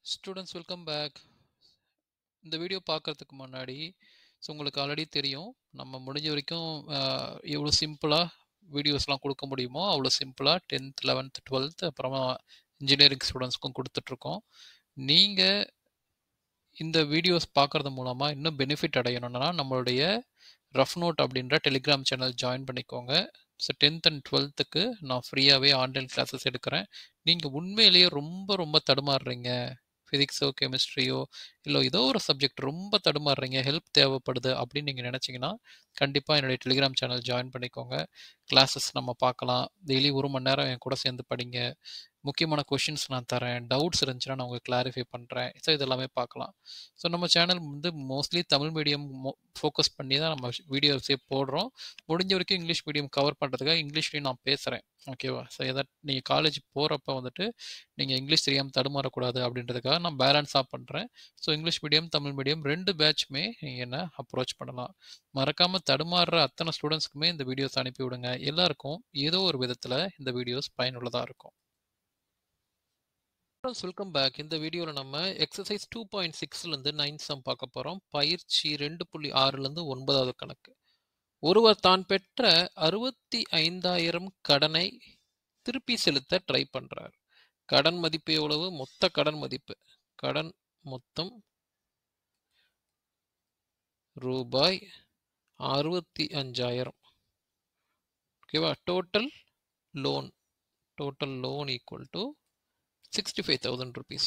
Students welcome back இந்த video பார்க்கறதுக்கு முன்னாடி ஸோ உங்களுக்கு ஆல்ரெடி தெரியும் நம்ம முடிஞ்ச வரைக்கும் அஹ், எவ்வளோ சிம்பிளாக வீடியோஸ்லாம் கொடுக்க முடியுமோ அவ்வளோ சிம்பிளாக டென்த் லெவன்த் டுவெல்த் அப்புறமா இன்ஜினியரிங் ஸ்டூடெண்ட்ஸ்க்கும் கொடுத்துட்ருக்கோம் நீங்கள் இந்த வீடியோஸ் பார்க்கறது மூலமாக இன்னும் பெனிஃபிட் அடையணும்னா நம்மளுடைய ரஃப் நோட் அப்படின்ற டெலிகிராம் சேனல் ஜாயின் பண்ணிக்கோங்க ஸோ டென்த் அண்ட் டுவெல்த்துக்கு நான் ஃப்ரீயாகவே ஆன்லைன் கிளாஸஸ் எடுக்கிறேன் நீங்கள் உண்மையிலேயே ரொம்ப ரொம்ப தடுமாறுறீங்க ஃபிசிக்ஸோ கெமிஸ்ட்ரியோ இல்லை ஏதோ ஒரு சப்ஜெக்ட் ரொம்ப தடுமாறுறீங்க ஹெல்ப் தேவைப்படுது அப்படின்னு நீங்கள் நினச்சிங்கன்னா கண்டிப்பாக என்னுடைய டெலிகிராம் சேனல் ஜாயின் பண்ணிக்கோங்க கிளாஸஸ் நம்ம பார்க்கலாம் டெய்லி ஒரு மணி நேரம் என் கூட சேர்ந்து படிங்க முக்கியமான கொஷின்ஸ் நான் தரேன் டவுட்ஸ் இருந்துச்சுன்னா நான் உங்களுக்கு கிளாரிஃபை பண்ணுறேன் ஸோ இதெல்லாமே பார்க்கலாம் ஸோ நம்ம சேனல் வந்து மோஸ்ட்லி தமிழ் மீடியம் ஃபோக்கஸ் பண்ணி தான் நம்ம வீடியோஸே போடுறோம் முடிஞ்ச வரைக்கும் இங்கிலீஷ் மீடியம் கவர் பண்ணுறதுக்காக இங்கிலீஷ்லேயும் நான் பேசுகிறேன் ஓகேவா ஸோ எதாவது நீங்கள் காலேஜ் போகிறப்ப வந்துட்டு நீங்கள் இங்கிலீஷ் தெரியாமல் தடுமாறக்கூடாது அப்படின்றதுக்காக நான் பேலன்ஸாக பண்ணுறேன் so English medium Tamil medium ரெண்டு பேட்ச்மே நீங்கள் என்ன அப்ரோச் பண்ணலாம் மறக்காமல் தடுமாறுற அத்தனை ஸ்டூடெண்ட்ஸ்க்குமே இந்த வீடியோஸ் அனுப்பி விடுங்க எல்லாருக்கும் ஏதோ ஒரு விதத்தில் இந்த வீடியோஸ் பயனுள்ளதாக இருக்கும் வெல்கம் பேக் இந்த வீடியோவில் நம்ம எக்ஸசைஸ் டூ பாயிண்ட் சிக்ஸ்லேருந்து நைன்த் சம் பார்க்க போகிறோம் பயிற்சி ரெண்டு புள்ளி ஆறுலேருந்து ஒன்பதாவது கணக்கு ஒருவர் தான் பெற்ற அறுபத்தி ஐந்தாயிரம் கடனை திருப்பி செலுத்த ட்ரை பண்ணுறார் கடன் மதிப்பு எவ்வளவு மொத்த கடன் மதிப்பு கடன் மொத்தம் ரூபாய் அறுபத்தி அஞ்சாயிரம் ஓகேவா total loan total loan equal to sixty five thousand rupees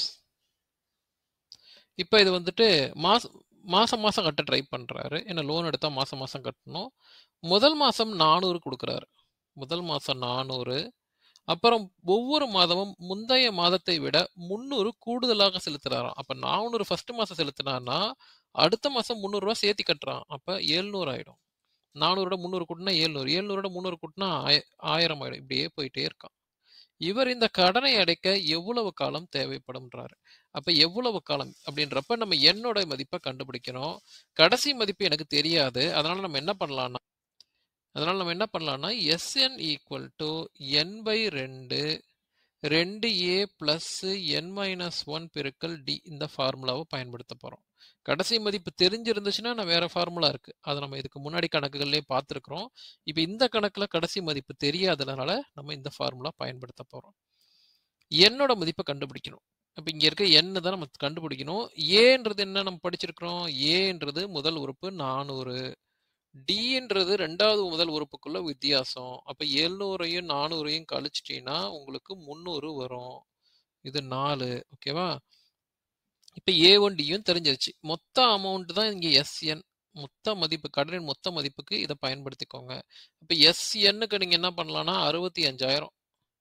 இப்போ இது வந்துட்டு மாசம் மாதம் மாதம் கட்ட ட்ரை பண்ணுறாரு ஏன்னா லோன் எடுத்தால் மாதம் மாதம் கட்டணும் முதல் மாதம் நானூறு கொடுக்குறாரு முதல் மாதம் நானூறு அப்புறம் ஒவ்வொரு மாதமும் முந்தைய மாதத்தை விட முந்நூறு கூடுதலாக செலுத்துறாராம் அப்போ நானூறு ஃபர்ஸ்ட் மாதம் செலுத்தினான்னா அடுத்த மாதம் முந்நூறுரூவா சேர்த்து கட்டுறான் அப்போ ஏழ்நூறு ஆயிடும் நானூறோட முந்நூறு கூட்டினா ஏழ்நூறு ஏழ்நூறோட முந்நூறு கூட்டினா ஆய- ஆயிரம் ஆயிடும் இப்படியே போயிட்டே இருக்கான் இவர் இந்த கடனை அடைக்க எவ்வளவு காலம் தேவைப்படும்ன்றாரு அப்ப எவ்வளவு காலம் அப்படின்றப்ப நம்ம என்னோட மதிப்பை கண்டுபிடிக்கணும் கடைசி மதிப்பு எனக்கு தெரியாது அதனால நம்ம என்ன பண்ணலாம்னா அதனால நம்ம என்ன பண்ணலாம்னா S N equal to N by ரெண்டு ரெண்டு A plus N minus one பெருக்கல் டி இந்த ஃபார்முலாவை பயன்படுத்த போறோம் கடைசி மதிப்பு தெரிஞ்சிருந்துச்சுன்னா நான் வேற ஃபார்முலா இருக்கு அதை நம்ம இதுக்கு முன்னாடி கணக்குகள்லேயே பார்த்துருக்குறோம் இப்போ இந்த கணக்குல கடைசி மதிப்பு தெரியாததுனால நம்ம இந்த ஃபார்முலா பயன்படுத்த போறோம் என்னோட மதிப்பை கண்டுபிடிக்கணும் அப்ப இங்க இருக்க எண்ணு தான் நம்ம கண்டுபிடிக்கணும் ஏன்றது என்ன நம்ம படிச்சிருக்கிறோம் ஏன்றது முதல் உறுப்பு நானூறு டின்றது ரெண்டாவது முதல் உறுப்புக்குள்ள வித்தியாசம் அப்ப எழுநூறையும் நானூறையும் கழிச்சிட்டீங்கன்னா உங்களுக்கு முந்நூறு வரும் இது நாலு ஓகேவா இப்ப ஏ ஒன் டியும் தெரிஞ்சிருச்சு மொத்த அமௌண்ட் தான் இங்க எஸ்என் மொத்த மதிப்பு கடனின் மொத்த மதிப்புக்கு இதை பயன்படுத்திக்கோங்க இப்ப எஸ்என்னுக்கு நீங்க என்ன பண்ணலாம்னா அறுபத்தி அஞ்சாயிரம்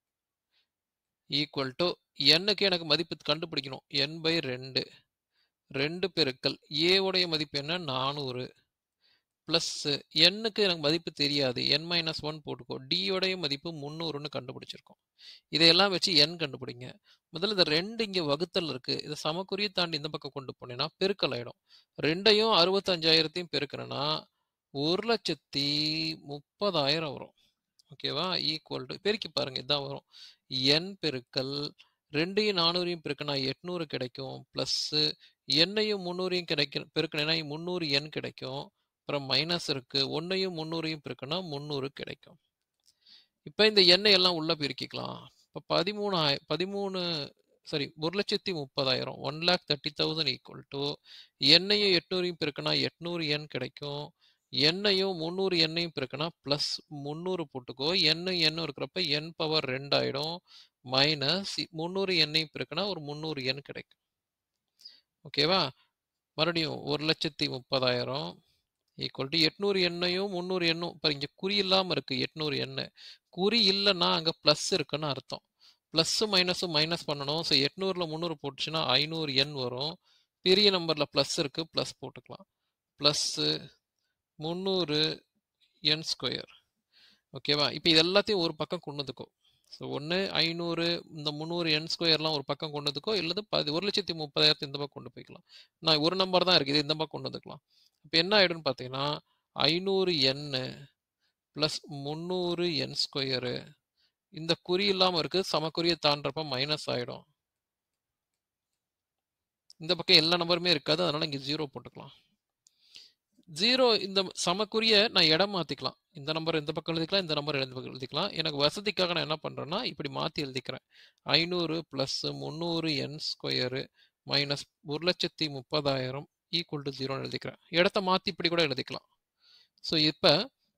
ஈக்குவல் டு எண்ணுக்கு எனக்கு மதிப்பு கண்டுபிடிக்கணும் என் பை ரெண்டு ரெண்டு பெருக்கல் ஏ உடைய மதிப்பு என்ன நானூறு ப்ளஸ் எண்ணுக்கு எனக்கு மதிப்பு தெரியாது என் மைனஸ் ஒன் போட்டுக்கோ D உடைய மதிப்பு முந்நூறுன்னு கண்டுபிடிச்சிருக்கோம் இதையெல்லாம் வச்சு எண் கண்டுபிடிங்க முதல்ல இந்த ரெண்டு இங்க வகுத்தல் இருக்கு இதை சமக்குறியை தாண்டி இந்த பக்கம் கொண்டு போனீங்கன்னா பெருக்கல் ஆயிடும் ரெண்டையும் அறுபத்தஞ்சாயிரத்தையும் பெருக்கணும்னா ஒரு லட்சத்தி முப்பதாயிரம் வரும் ஓகேவா ஈக்குவல் டு பெருக்கி பாருங்க இதான் வரும் என் பெருக்கல் ரெண்டையும் நானூறையும் பெருக்கினா எட்நூறு கிடைக்கும் ப்ளஸ் எண்ணையும் முந்நூறையும் கிடைக்கும் பெருக்கினா முந்நூறு எண் கிடைக்கும் அப்புறம் மைனஸ் இருக்கு ஒன்னையும் முந்நூறையும் பெருக்கினா முந்நூறு கிடைக்கும் இப்போ இந்த எண்ணெய் எல்லாம் உள்ள பெருக்கிக்கலாம் இப்போ பதிமூணு ஆய- பதிமூணு சாரி ஒரு லட்சத்தி முப்பதாயிரம் one lakh thirty thousand equal to எண்ணையும் எட்நூறையும் பெருக்கினா எட்நூறு எண் கிடைக்கும் எண்ணையும் முந்நூறு எண்ணையும் பெருக்கினா ப்ளஸ் முந்நூறு போட்டுக்கோ எண்ணு எண்ணு இருக்கிறப்ப என் பவர் ரெண்டாயிடும் மைனஸ் முந்நூறு எண்ணையும் பெருக்கினா ஒரு முந்நூறு எண் கிடைக்கும் ஓகேவா மறுபடியும் ஒரு லட்சத்தி முப்பதாயிரம் ஈக்குவல் டு எட்நூறு எண்ணையும் முந்நூறு எண்ணும் இப்போ இங்கே குறி இல்லாமல் இருக்கு எட்நூறு எண்ணெய் குறி இல்லைன்னா அங்கே ப்ளஸ் இருக்குன்னு அர்த்தம் ப்ளஸ்ஸும் மைனஸும் மைனஸ் பண்ணணும் ஸோ எட்நூறில் முந்நூறு போட்டுச்சுன்னா ஐநூறு எண் வரும் பெரிய நம்பரில் ப்ளஸ் இருக்கு ப்ளஸ் போட்டுக்கலாம் ப்ளஸ்ஸு முந்நூறு என் ஸ்கொயர் ஓகேவா இப்போ இது எல்லாத்தையும் ஒரு பக்கம் கொண்டு வந்துக்கோ ஸோ ஒன்று ஐநூறு இந்த முந்நூறு என் ஸ்கொயர்லாம் ஒரு பக்கம் கொண்டு வந்துக்கோ இல்லது பதி ஒரு லட்சத்தி முப்பதாயிரத்து இந்த பக்கம் கொண்டு போய்க்கலாம் நான் ஒரு நம்பர் தான் இருக்குது இது இந்த பக்கம் கொண்டு வந்துக்கலாம் இப்போ என்ன ஆயிடும்னு பார்த்தீங்கன்னா ஐநூறு என் ப்ளஸ் முந்நூறு என் ஸ்கொயரு இந்த குறி இல்லாமல் இருக்குது சமக்குறியை தாண்டப்ப மைனஸ் ஆகிடும் இந்த பக்கம் எல்லா நம்பருமே இருக்காது அதனால இங்க ஜீரோ போட்டுக்கலாம் ஜீரோ இந்த சமக்குரிய நான் இடம் மாத்திக்கலாம் இந்த நம்பர் இந்த பக்கம் எழுதிக்கலாம் இந்த நம்பர் இந்த பக்கம் எழுதிக்கலாம் எனக்கு வசதிக்காக நான் என்ன பண்றேன்னா இப்படி மாத்தி எழுதிக்கிறேன் ஐநூறு பிளஸ் முந்நூறு என் ஸ்கொயரு மைனஸ் ஒரு லட்சத்தி முப்பதாயிரம் ஈக்குவல் டு ஜீரோன்னு எழுதிக்கிறேன் இடத்த மாத்தி இப்படி கூட எழுதிக்கலாம் ஸோ இப்போ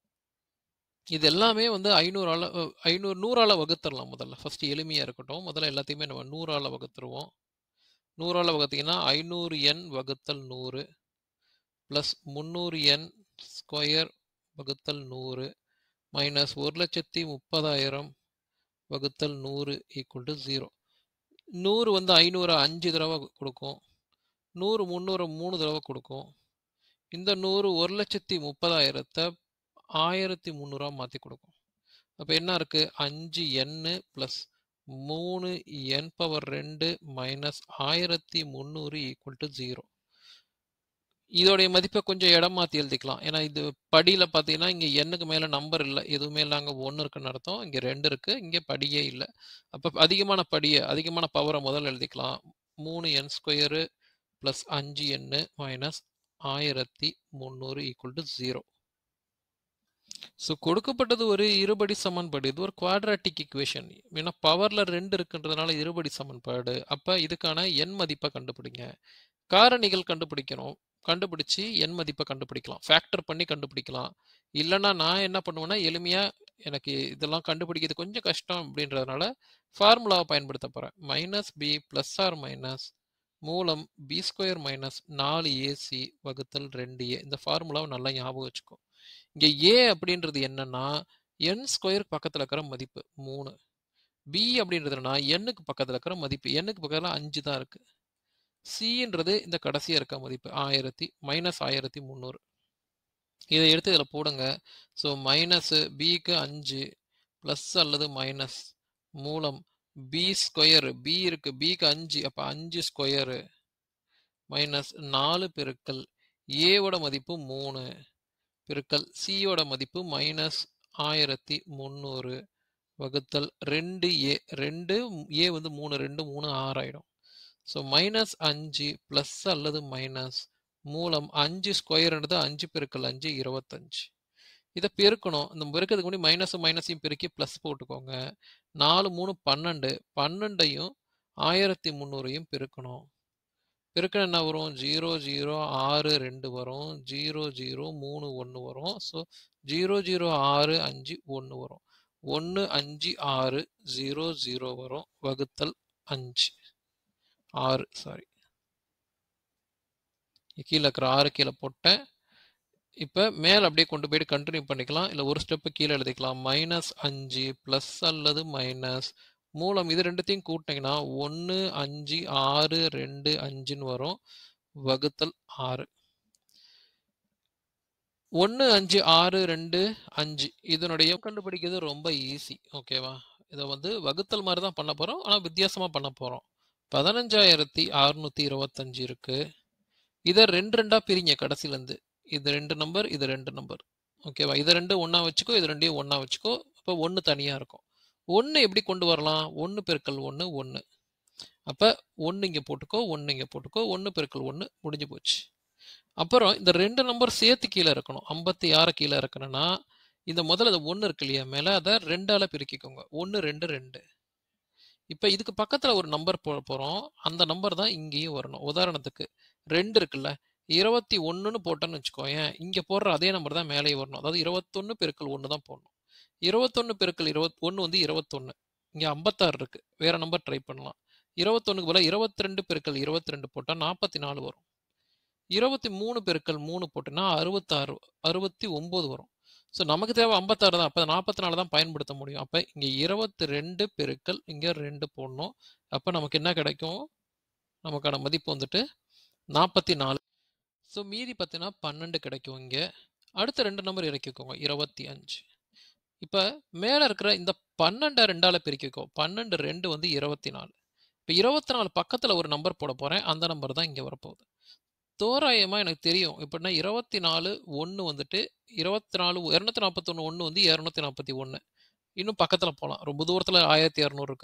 இது எல்லாமே வந்து ஐநூறால ஐநூறு நூறால வகுத்துடலாம் முதல்ல ஃபர்ஸ்ட் எளிமையா இருக்கட்டும் முதல்ல எல்லாத்தையுமே நம்ம நூறால வகுத்துருவோம் நூறால வகுத்தீங்கன்னா ஐநூறு என் வகுத்தல் நூறு ப்ளஸ் முந்நூறு என் ஸ்கொயர் வகுத்தல் நூறு மைனஸ் ஒரு லட்சத்தி முப்பதாயிரம் வகுத்தல் நூறு ஈக்குவல் டு ஜீரோ நூறு வந்து ஐநூறு அஞ்சு தடவை கொடுக்கும் நூறு முந்நூறு மூணு தடவை கொடுக்கும் இந்த நூறு ஒரு லட்சத்தி முப்பதாயிரத்தை ஆயிரத்தி முந்நூறுவா மாற்றி கொடுக்கும் அப்போ என்ன இருக்கு அஞ்சு என்னு ப்ளஸ் மூணு என் பவர் ரெண்டு மைனஸ் ஆயிரத்தி முந்நூறு ஈக்குவல் டு ஜீரோ இதோடைய மதிப்பை கொஞ்சம் இடம் மாற்றி எழுதிக்கலாம் ஏன்னா இது படியில் பார்த்தீங்கன்னா இங்கே எண்ணுக்கு மேலே நம்பர் இல்லை எதுவுமே இல்லை அங்கே ஒன்று இருக்குன்னு அர்த்தம் இங்கே ரெண்டு இருக்குது இங்கே படியே இல்லை அப்போ அதிகமான படியை அதிகமான பவரை முதல்ல எழுதிக்கலாம் மூணு என் ஸ்கொயரு ப்ளஸ் அஞ்சு எண்ணு மைனஸ் ஆயிரத்தி முந்நூறு ஈக்குவல் டு ஜீரோ ஸோ கொடுக்கப்பட்டது ஒரு இருபடி சமன்பாடு இது ஒரு குவாட்ராட்டிக் இக்குவேஷன் ஏன்னா பவரில் ரெண்டு இருக்குன்றதுனால இருபடி சமன்பாடு அப்போ இதுக்கான எண் மதிப்பை கண்டுபிடிங்க காரணிகள் கண்டுபிடிக்கணும் கண்டுபிடிச்சு எண் மதிப்பை கண்டுபிடிக்கலாம் ஃபேக்டர் பண்ணி கண்டுபிடிக்கலாம் இல்லைன்னா நான் என்ன பண்ணுவேன்னா எளிமையாக எனக்கு இதெல்லாம் கண்டுபிடிக்கிறது கொஞ்சம் கஷ்டம் அப்படின்றதுனால ஃபார்முலாவை பயன்படுத்த போகிறேன் minus B plus or minus மூலம் பி ஸ்கொயர் மைனஸ் நாலு ஏசி வகுத்தல் ரெண்டு ஏ இந்த ஃபார்முலாவை நல்லா ஞாபகம் வச்சுக்கோ இங்கே ஏ அப்படின்றது என்னன்னா என் ஸ்கொயர் பக்கத்தில் இருக்கிற மதிப்பு மூணு பி அப்படின்றதுனா எண்ணுக்கு பக்கத்தில் இருக்கிற மதிப்பு எண்ணுக்கு பக்கத்தில் அஞ்சு தான் இருக்கு சின்றது இந்த கடைசியாக இருக்க மதிப்பு ஆயிரத்தி மைனஸ் ஆயிரத்தி முந்நூறு இதை எடுத்து இதில் போடுங்க ஸோ மைனஸ் பிக்கு அஞ்சு ப்ளஸ் அல்லது மைனஸ் மூலம் பி ஸ்கொயரு பி இருக்கு பிக்கு அஞ்சு அப்போ அஞ்சு ஸ்கொயரு மைனஸ் நாலு பெருக்கல் ஏவோட மதிப்பு மூணு பெருக்கல் சியோட மதிப்பு மைனஸ் ஆயிரத்தி முந்நூறு வகுத்தல் ரெண்டு ஏ ரெண்டு ஏ வந்து மூணு ரெண்டு மூணு ஆறாயிடும் ஸோ மைனஸ் அஞ்சு ப்ளஸ் அல்லது மைனஸ் மூலம் அஞ்சு ஸ்கொயர்ன்றது அஞ்சு பெருக்கல் அஞ்சு இருபத்தஞ்சு இதை பெருக்கணும் இந்த பெருக்கிறதுக்கு முன்னாடி மைனஸும் மைனஸையும் பெருக்கி ப்ளஸ் போட்டுக்கோங்க நாலு மூணு பன்னெண்டு பன்னெண்டையும் ஆயிரத்தி முந்நூறையும் பெருக்கணும் பெருக்கணும் என்ன வரும் ஜீரோ ஜீரோ ஆறு ரெண்டு வரும் ஜீரோ ஜீரோ மூணு ஒன்று வரும் ஸோ ஜீரோ ஜீரோ ஆறு அஞ்சு ஒன்று வரும் ஒன்று அஞ்சு ஆறு ஜீரோ ஜீரோ வரும் வகுத்தல் அஞ்சு ஆறு சாரி கீழே இருக்கிற ஆறு கீழே போட்டேன் இப்போ மேலே அப்படியே கொண்டு போயிட்டு கண்டினியூ பண்ணிக்கலாம் இல்லை ஒரு ஸ்டெப்பு கீழே எழுதிக்கலாம் மைனஸ் அஞ்சு ப்ளஸ் அல்லது மைனஸ் மூலம் இது ரெண்டுத்தையும் கூட்டினீங்கன்னா ஒன்று அஞ்சு ஆறு ரெண்டு அஞ்சுன்னு வரும் வகுத்தல் ஆறு ஒன்று அஞ்சு ஆறு ரெண்டு அஞ்சு இதனுடைய கண்டுபிடிக்கிறது ரொம்ப ஈஸி ஓகேவா இதை வந்து வகுத்தல் மாதிரி தான் பண்ண போகிறோம் ஆனால் வித்தியாசமாக பண்ண போகிறோம் பதினஞ்சாயிரத்தி அறுநூத்தி இருபத்தஞ்சு இருக்கு இதை ரெண்டு ரெண்டா பிரிங்க கடைசிலேருந்து இது ரெண்டு நம்பர் இது ரெண்டு நம்பர் ஓகேவா இதை ரெண்டு ஒன்றா வச்சுக்கோ இது ரெண்டையும் ஒன்றா வச்சுக்கோ அப்போ ஒன்று தனியாக இருக்கும் ஒன்று எப்படி கொண்டு வரலாம் ஒன்று பெருக்கல் ஒன்று ஒன்று அப்போ ஒன்று இங்கே போட்டுக்கோ ஒன்று இங்கே போட்டுக்கோ ஒன்று பெருக்கல் ஒன்று முடிஞ்சு போச்சு அப்புறம் இந்த ரெண்டு நம்பர் சேர்த்து கீழே இருக்கணும் ஐம்பத்தி ஆறு கீழே இருக்கணும்னா இந்த முதல்ல இந்த ஒன்று இருக்கு இல்லையா மேலே அதை ரெண்டால பிரிக்கிக்கோங்க ஒன்று ரெண்டு ரெண்டு இப்போ இதுக்கு பக்கத்தில் ஒரு நம்பர் போட போகிறோம் அந்த நம்பர் தான் இங்கேயும் வரணும் உதாரணத்துக்கு ரெண்டு இருக்குல்ல இருபத்தி ஒன்றுன்னு போட்டோன்னு வச்சுக்கோயேன் இங்கே போடுற அதே நம்பர் தான் மேலேயே வரணும் அதாவது இருபத்தொன்று பெருக்கல் ஒன்று தான் போடணும் இருபத்தொன்று பெருக்கல் இருபத் ஒன்று வந்து இருபத்தொன்று இங்கே ஐம்பத்தாறு இருக்கு வேற நம்பர் ட்ரை பண்ணலாம் இருபத்தொன்னுக்கு பதிலாக இருபத்தி ரெண்டு பெருக்கல் இருபத்தி ரெண்டு போட்டால் நாற்பத்தி நாலு வரும் இருபத்தி மூணு பெருக்கல் மூணு போட்டோன்னா அறுபத்தாறு அறுபத்தி ஒம்பது வரும் ஸோ நமக்கு தேவை ஐம்பத்தாறு தான் அப்போ நாற்பத்தி நாலு தான் பயன்படுத்த முடியும் அப்போ இங்கே இருபத்தி ரெண்டு பெருக்கல் இங்கே ரெண்டு போடணும் அப்போ நமக்கு என்ன கிடைக்கும் நமக்கான மதிப்பு வந்துட்டு நாற்பத்தி நாலு ஸோ மீதி பார்த்தீங்கன்னா பன்னெண்டு கிடைக்கும் இங்கே அடுத்த ரெண்டு நம்பர் இறக்கிக்கோங்க இருபத்தி அஞ்சு இப்போ மேலே இருக்கிற இந்த பன்னெண்டை ரெண்டால் பிரிக்கிக்கோ பன்னெண்டு ரெண்டு வந்து இருபத்தி நாலு இப்போ இருபத்தி நாலு பக்கத்தில் ஒரு நம்பர் போட போகிறேன் அந்த நம்பர் தான் இங்கே வரப்போகுது தோராயமாக எனக்கு தெரியும் எப்படின்னா இருபத்தி நாலு ஒன்று வந்துட்டு இருபத்தி நாலு இரநூத்தி நாற்பத்தொன்று ஒன்று வந்து இரநூத்தி நாற்பத்தி ஒன்று இன்னும் பக்கத்தில் போகலாம் ரொம்ப தூரத்தில் ஆயிரத்தி இரநூறு இருக்குது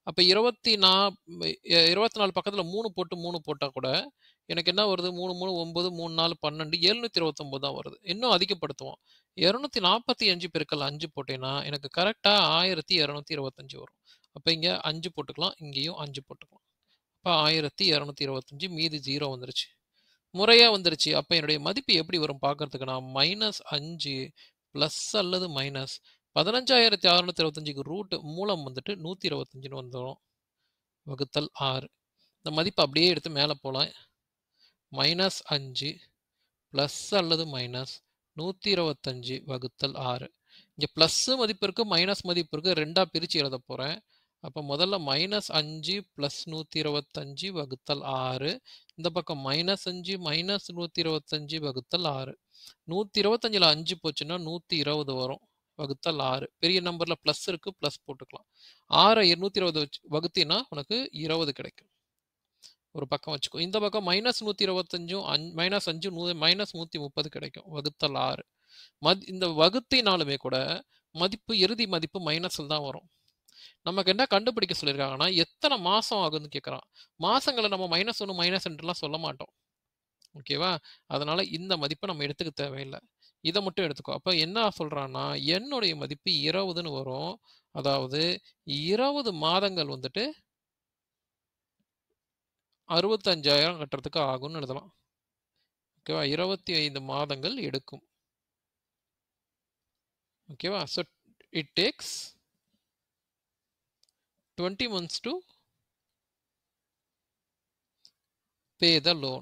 அப்ப 24 எ 24 பக்கத்துல 3 போட்டு 3 போட்டா கூட, எனக்கு என்ன வருது? 3, 3, 9, 3, 4, 12, 729 தான் வருது. இன்னும் அதிகப்படுத்துவோம். 245 பெருக்கல் 5 போட்டேன்னா, எனக்கு கரெக்ட்டா 1225 வரும். அப்ப இங்க 5 போட்டுக்கலாம். இங்கேயும் 5 போட்டுக்கலாம். அப்ப 1225 மீதி 0 வந்துருச்சு. முறையா வந்துருச்சு. அப்ப என்னுடைய மதிப்பு எப்படி வரும் பார்க்கறதுக்கு நான் -5 பிளஸ் அல்லது மைனஸ் 15625க்கு ரூட் மூலம் வந்துட்டு 125ன்னு வந்துரும். வகுத்தல் 6. இந்த மதிப்ப அப்படியே எடுத்து மேல போலாம். -5 பிளஸ் அல்லது மைனஸ் 125 வகுத்தல் 6. இங்க பிளஸ் மதிப்பு இருக்கு, மைனஸ் மதிப்பு இருக்கு. 2ஆ பிரிச்சு எழுதப் போறேன். அப்ப முதல்ல -5 பிளஸ் 125 வகுத்தல் 6. இந்த பக்கம் -5 மைனஸ் 125 வகுத்தல் 6. 125ல 5 போச்சுன்னா 120 வரும். வகுத்தல் 6. பெரிய நம்பர்ல பிளஸ் இருக்கு, பிளஸ் போட்டுக்கலாம். 6 120 வச்சு வகுத்தீன்னா உனக்கு 20 கிடைக்கும். ஒரு பக்கம் வச்சுக்கோ. இந்த பக்கம் -125ம் அஞ் -5 நூ -130 கிடைக்கும். வகுத்தல் 6. மத் இந்த வகுத்தினாலுமே கூட மதிப்பு இறுதி மதிப்பு மைனஸ்ல தான் வரும். நமக்கு என்ன கண்டுபிடிக்க சொல்லியிருக்காங்கன்னா, எத்தன மாசம் ஆகுதுன்னு கேட்கறான். மாசங்கள நம்ம -1 -2லாம் சொல்ல மாட்டோம். ஓகேவா? அதனால இந்த மதிப்ப நம்ம எடுத்துக்க தேவையில்ல. இத மட்டும் எடுத்துக்கோ. அப்ப என்ன சொல்றான்னா, n உடைய மதிப்பு 20ன்னு வரும். அதாவது 20 மாதங்கள் வந்துட்டு 65,000 கட்டுறதுக்கு ஆகும்னு எழுதலாம். ஓகேவா? 25 மாதங்கள் எடுக்கும். ஓகேவா? So it takes 20 months to pay the loan.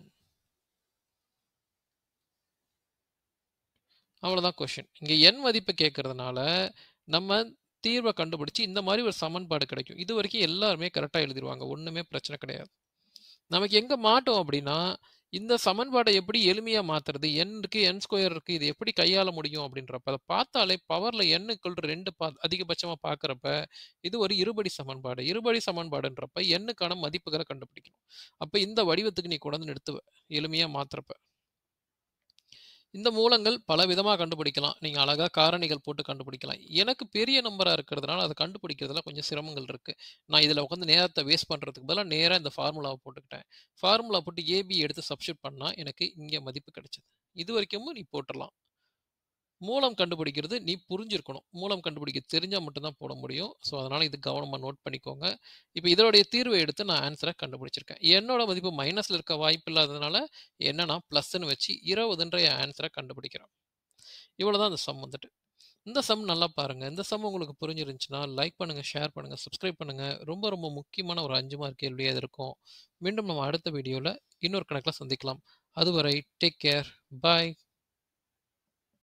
அவ்வளோதான் கொஸ்டின். இங்க n மதிப்ப கேட்கறதுனால, நம்ம தீர்வ கண்டுபிடிச்சு இந்த மாரி ஒரு சமன்பாடு கிடைக்கும். இதுவரைக்கும் எல்லாருமே கரெக்ட்டா எழுதிருவாங்க. ஒண்ணுமே பிரச்சனை கிடையாது. நமக்கு எங்க மாட்டோம் அப்படின்னா, இந்த சமன்பாட எப்படி எளிமையா மாத்துறது? n இருக்கு, n ஸ்கொயர் இருக்கு. இது எப்படி கையாள முடியும் அப்படின்றப்ப, அத பார்த்தாலே பவர்ல n ஈக்குவல் டூ 2 பா அதிகபட்சமா பார்க்கறப்ப, இது ஒரு இருபடி சமன்பாடு. இருபடி சமன்பாடுன்றப்ப n-க்கான மதிப்புகள கண்டுபிடிக்கணும். அப்ப இந்த வடிவத்துக்கு நீ கொண்டு வந்து நிறுத்துவ. எளிமையா மாத்துறப்ப. இந்த மூலங்கள் பல விதமா கண்டுபிடிக்கலாம். நீங்க அழகா காரணிகள் போட்டு கண்டுபிடிக்கலாம். எனக்கு பெரிய நம்பரா இருக்கிறதுனால, அத கண்டுபிடிக்கிறதுல கொஞ்சம் சிரமங்கள் இருக்கு. நான் இதுல உட்காந்து நேரத்த வேஸ்ட் பண்றதுக்கு பதிலா நேரா இந்த ஃபார்முலாவ போட்டுக்கிட்டேன். ஃபார்முலா போட்டு ஏபி எடுத்து சப்ஸ்டிட்யூட் பண்ணா, எனக்கு இங்க மதிப்பு கிடைச்சது. இதுவரைக்கும் நீ போட்டுறலாம். மூலம் கண்டுபிடிக்கிறது நீ புரிஞ்சிருக்கணும். மூலம் கண்டுபிடிக்க தெரிஞ்சா மட்டும் தான் போட முடியும். ஸோ, அதனால இது கவனமா நோட் பண்ணிக்கோங்க. இப்ப இதனுடைய தீர்வ எடுத்து நான் ஆன்ஸர கண்டுபிடிச்சிருக்கேன். என்னோட மதிப்பு மைனஸ்ல இருக்க வாய்ப்பு இல்லாததுனால, என்ன நான் பிளஸ்ன்னு வச்சு 20ன்ற என் ஆன்ஸர கண்டுபிடிக்கிறேன். இவ்வளோதான் இந்த சம் வந்துட்டு. இந்த சம் நல்லா பாருங்க. இந்த சம் உங்களுக்கு புரிஞ்சிருந்துச்சுன்னா, லைக் பண்ணுங்க, ஷேர் பண்ணுங்க, சப்ஸ்கிரைப் பண்ணுங்க. ரொம்ப ரொம்ப முக்கியமான ஒரு 5 மார்க் கேள்வியா இது இருக்கும். மீண்டும் நம்ம அடுத்த வீடியோல இன்னொரு கணக்குல சந்திக்கலாம். அதுவரை டேக் கேர். பாய்.